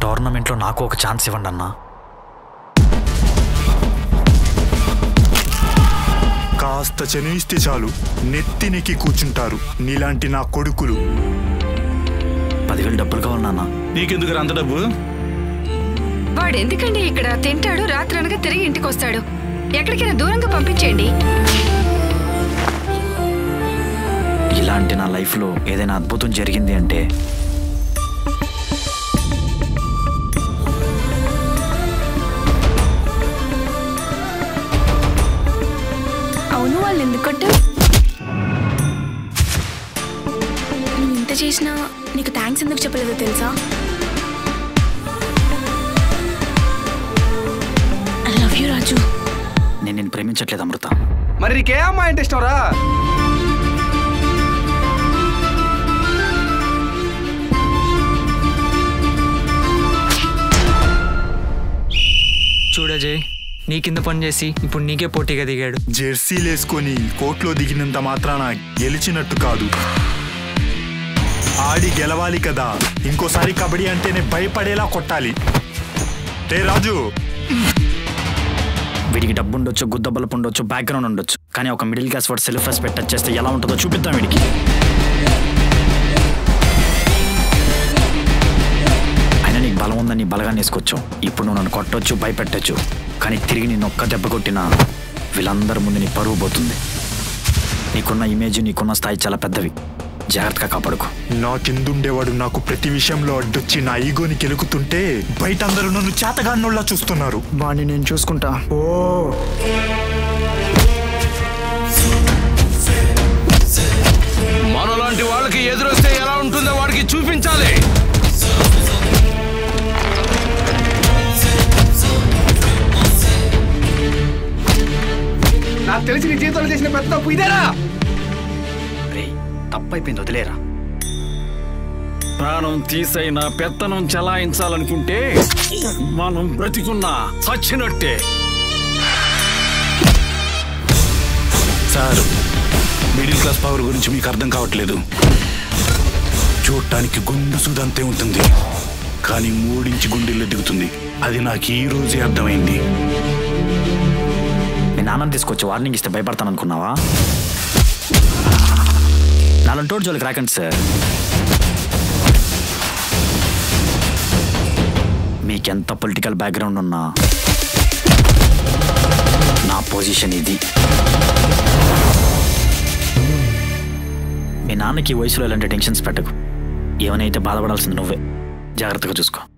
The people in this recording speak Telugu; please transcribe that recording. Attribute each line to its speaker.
Speaker 1: టోర్నమెంట్లో నాకు ఒక ఛాన్స్ ఇవ్వండి అన్నా
Speaker 2: కాస్త చనుయిస్తే చాలు నెత్తినికి కూర్చుంటారు నీలాంటి నా కొడుకులు
Speaker 1: పదివేలు డబ్బులు కావాలి నాన్న
Speaker 3: నీకెందుకు అంత డబ్బు
Speaker 4: వాడు ఎందుకండి ఇక్కడ తింటాడు రాత్రి అనగా తిరిగి ఇంటికి వస్తాడు ఎక్కడికైనా దూరంగా పంపించేయండి
Speaker 1: ఇలాంటి నా లైఫ్లో ఏదైనా అద్భుతం జరిగింది అంటే
Speaker 5: అవును వాళ్ళు ఎందుకు కొట్టావు నువ్వు ఇంత చేసినా నీకు థ్యాంక్స్ ఎందుకు చెప్పలేదో తెలుసా ఐ లవ్ యూ రాజు
Speaker 1: నేను నేను ప్రేమించట్లేదు అమృత
Speaker 6: మరి నీకే అమ్మాయి అంటే ఇష్టం రా
Speaker 7: చూడజయ్ నీ కింద పని చేసి ఇప్పుడు నీకే పోటీగా దిగాడు
Speaker 2: జెర్సీలేసుకొని కోర్టులో దిగినంత మాత్రాన గెలిచినట్టు కాదు ఆడి గెలవాలి కదా ఇంకోసారి కబడ్డీ అంటేనే భయపడేలా కొట్టాలి రే రాజు
Speaker 1: వీడికి డబ్బు ఉండొచ్చు గుద్దబలపు ఉండొచ్చు బ్యాక్గ్రౌండ్ ఉండొచ్చు కానీ ఒక మిడిల్ క్లాస్ వాడు సెల్ఫ్ రెస్పెక్ట్ టచ్ చేస్తే ఎలా ఉంటుందో చూపిద్దాం వీడికి అయినా నీకు బలం ఉందని నీ బలగాన్ని వేసుకొచ్చావు ఇప్పుడు నువ్వు నన్ను కొట్టొచ్చు భయపెట్టొచ్చు కానీ తిరిగి నిన్ను ఒక్క దెబ్బ కొట్టినా వీళ్ళందరి ముందు నీ పరువు పోతుంది నీకున్న ఇమేజ్ నీకున్న స్థాయి చాలా పెద్దవి జాగ్రత్తగా కాపాడుకో
Speaker 2: నా కిందుండేవాడు నాకు ప్రతి విషయంలో అడ్డొచ్చి నా ఈగోని కెలుకుతుంటే బయట అందరూ నన్ను చేతగాన్నోళ్ళ చూస్తున్నారు
Speaker 8: వాడిని నేను చూసుకుంటా ఓ
Speaker 3: మనలాంటి వాళ్ళకి ఎదురొస్తే ఎలా ఉంటుందో వాడికి చూపించాలి
Speaker 6: నాకు తెలిసి నీ జీవితంలో చేసిన పెద్ద తప్పు ఇదేనా
Speaker 1: రే తప్పైపోయింది వదిలేరా
Speaker 3: ప్రాణం తీసైనా పెత్తనం చెలాయించాలనుకుంటే మనం బ్రతికున్నా చచ్చినట్టే
Speaker 9: సార్ మిడిల్ క్లాస్ పవర్ గురించి మీకు అర్థం కావట్లేదు చూడటానికి గుండు సుదంతే ఉంటుంది కానీ మూడించి గుండెల్లో దిగుతుంది అది నాకు ఈ రోజే అర్థమైంది
Speaker 1: మీ నాన్నని తీసుకొచ్చి వార్నింగ్ ఇస్తే భయపడతాను అనుకున్నావా నాలంటోడు జోలికి రాకండి సార్ మీకెంత పొలిటికల్ బ్యాక్గ్రౌండ్ ఉన్నా నా పొజిషన్ ఇది మీ నాన్నకి ఈ వయసులో ఇలాంటి టెన్షన్స్ పెట్టకు ఏమైనా బాధపడాల్సింది నువ్వే జాగ్రత్తగా చూసుకో